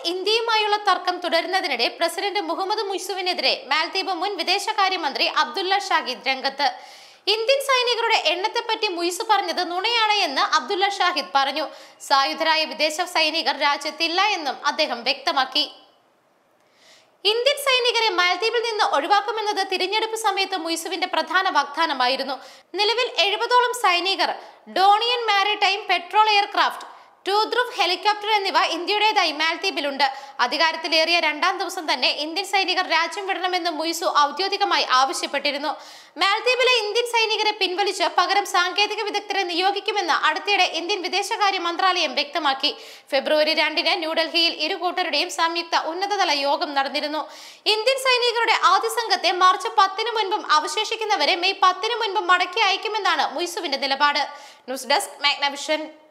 ഇന്ത്യയുമായുള്ള തർക്കം തുടരുന്നതിനിടെ പ്രസിഡന്റ് മുഹമ്മദ് മുയ്സുവിനെതിരെ മാൽദ്വീപ് മുൻ വിദേശകാര്യമന്ത്രി അബ്ദുള്ള ഷാഹിദ് രംഗത്ത് ഇന്ത്യൻ സൈനികരുടെ എണ്ണത്തെപ്പറ്റി മുയ്സ് പറഞ്ഞത് നുണയാണ് എന്ന് അബ്ദുള്ള ഷാഹിദ് പറഞ്ഞു സായുധരായ വിദേശ സൈനികർ രാജ്യത്തില്ല എന്നും അദ്ദേഹം വ്യക്തമാക്കി ഇന്ത്യൻ സൈനികരെ മാലദ്വീപിൽ നിന്ന് ഒഴിവാക്കുമെന്നത് തിരഞ്ഞെടുപ്പ് സമയത്ത് മുയ്സുവിന്റെ പ്രധാന വാഗ്ദാനമായിരുന്നു നിലവിൽ എഴുപതോളം സൈനികർ ഡോണിയൻ മാരിടൈം പെട്രോൾ എയർക്രാഫ്റ്റ് ടൂദ്രുഫ് ഹെലികോപ്റ്റർ എന്നിവ ഇന്ത്യയുടേതായി മാലദ്വീപിലുണ്ട് അധികാരത്തിലേറിയ രണ്ടാം ദിവസം തന്നെ ഇന്ത്യൻ സൈനികർ രാജ്യം വിടണമെന്ന് മുയ്സു ഔദ്യോഗികമായി ആവശ്യപ്പെട്ടിരുന്നു മാലദ്വീപിലെ ഇന്ത്യൻ സൈനികരെ പിൻവലിച്ച് പകരം സാങ്കേതിക വിദഗ്ധരെ നിയോഗിക്കുമെന്ന് അടുത്തിടെ ഇന്ത്യൻ വിദേശകാര്യ മന്ത്രാലയം വ്യക്തമാക്കി ഫെബ്രുവരി രണ്ടിന് ന്യൂഡൽഹിയിൽ ഇരു കൂട്ടരുടെയും സംയുക്ത ഉന്നതതല യോഗം നടന്നിരുന്നു ഇന്ത്യൻ സൈനികരുടെ ആദ്യ സംഘത്തെ മാർച്ച് പത്തിന് മുൻപും അവശേഷിക്കുന്നവരെ മെയ് പത്തിന് മുൻപും മടക്കി അയക്കുമെന്നാണ് മുയ്സുവിന്റെ നിലപാട് ന്യൂസ് ഡെസ്ക് മാഗ്നവിഷൻ